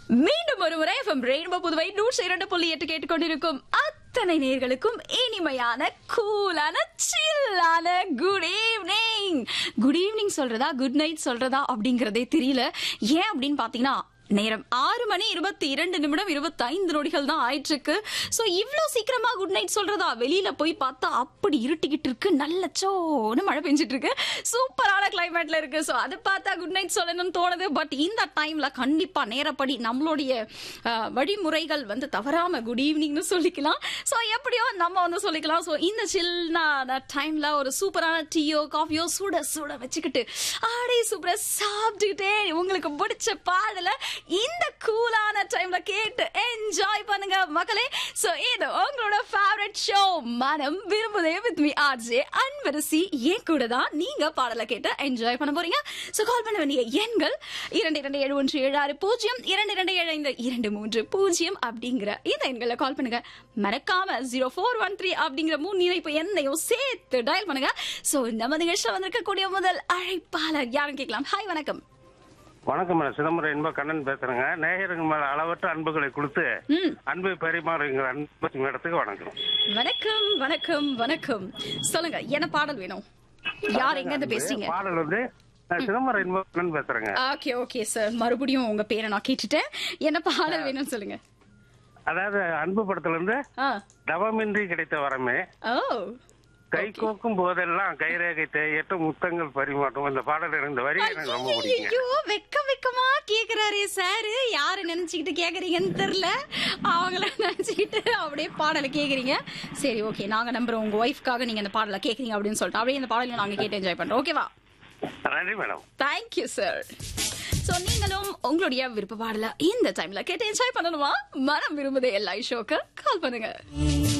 மீண்டும் ஒரு முறை எஃப்எம் ரெயின்போ புதுவை நூற்றி இரண்டு புள்ளி எட்டு கேட்டுக்கொண்டிருக்கும் அத்தனை நேர்களுக்கும் இனிமையான கூலான சில்லான குட் ஈவினிங் குட் ஈவினிங் சொல்றதா குட் நைட் சொல்றதா அப்படிங்கறதே தெரியல ஏன் அப்படின்னு பாத்தீங்கன்னா நேரம் ஆறு மணி இருபத்தி இரண்டு நிமிடம் இருபத்தி ஐந்து நொடிகள் தான் ஆயிட்டு இருக்கு சோ இவ்ளோ சீக்கிரமா குட் நைட் சொல்றதா வெளியில போய் பார்த்தா அப்படி இருட்டிக்கிட்டு இருக்கு நல்ல சோன்னு மழை பெஞ்சிட்டு இருக்கு சூப்பரான கிளைமேட்ல இருக்கு சோ அதை பார்த்தா குட் நைட் சொல்லணும்னு தோணுது பட் இந்த டைம்ல கண்டிப்பா நேரப்படி நம்மளுடைய அஹ், வழிமுறைகள் வந்து தவறாம குட் ஈவினிங்னு சொல்லிக்கலாம் சோ எப்படியோ நம்ம வந்து சொல்லிக்கலாம் சோ இந்த சில்லான டைம்ல ஒரு சூப்பரான டீயோ காஃபியோ சுட சுட வச்சுக்கிட்டு ஆடை சூப்பரா சாப்பிட்டுக்கிட்டே உங்களுக்கு பிடிச்ச பாடல இந்த கூலான டைம்ல கேட்டு என்ஜாய் பண்ணுங்க மக்களே சோ இது உங்களோட ஃபேவரட் ஷோ மனம் விரும்புதே வித் மீ ஆர்ஜே அன்பரசி ஏன் கூட தான் நீங்க பாடல கேட்டு என்ஜாய் பண்ண போறீங்க சோ கால் பண்ண வேண்டிய எண்கள் இரண்டு இரண்டு ஏழு ஒன்று ஏழு ஆறு பூஜ்ஜியம் இரண்டு இரண்டு ஏழு ஐந்து இரண்டு மூன்று பூஜ்ஜியம் அப்படிங்கிற இந்த எண்களை கால் பண்ணுங்க மறக்காம ஜீரோ ஃபோர் ஒன் த்ரீ அப்படிங்கிற மூணு இணைப்பு எண்ணையும் சேர்த்து டயல் பண்ணுங்க சோ நம்ம நிகழ்ச்சியில் வந்திருக்கக்கூடிய முதல் அழைப்பாளர் யாரும் கேட்கலாம் ஹாய் வணக்கம் வணக்கம் மேடம் சிதம்பரம் இன்ப கண்ணன் பேசுறேங்க நேயருக்கு மேல அளவற்ற அன்புகளை கொடுத்து ம் அன்பை பரிமாறுங்கிற அன்பு மேடத்துக்கு வணக்கம் வணக்கம் வணக்கம் வணக்கம் சொல்லுங்க என்ன பாடல் வேணும் யார் எங்க இருந்து பேசுறீங்க பாடல் வந்து நான் சிதம்பரம் இன்ப கண்ணன் பேசுறேங்க ஓகே ஓகே சார் மறுபடியும் உங்க பேரை நான் கேட்டுட்டேன் என்ன பாடல் வேணும்னு சொல்லுங்க அதாவது அன்பு படத்துல இருந்து ஆ தவமின்றி கிடைத்த வரமே ஓ கை கோக்கும் போதெல்லாம் கைரேகை தேயற்ற முத்தங்கள் பரிமாற்றம் இந்த பாடல் எனக்கு இந்த வரி எனக்கு ரொம்ப பிடிக்குங்க ஐயோ வெக்க வெக்கமா கேக்குறாரே சார் யாரு நினைச்சுக்கிட்டு கேக்குறீங்கன்னு தெரியல அவங்கள நினைச்சுக்கிட்டு அப்படியே பாடலை கேக்குறீங்க சரி ஓகே நாங்க நம்புறோம் உங்க ஒய்ஃப்காக நீங்க அந்த பாடலை கேக்குறீங்க அப்படின்னு சொல்லிட்டு அப்படியே இந்த பாடலையும் நாங்க கேட்டு என்ஜாய் பண்றோம் ஓகேவா நன்றி மேடம் தேங்க்யூ சார் சோ நீங்களும் உங்களுடைய விருப்ப பாடல இந்த டைம்ல கேட்டு என்ஜாய் பண்ணணுமா மனம் விரும்புதே எல்லா ஷோக்கு கால் பண்ணுங்க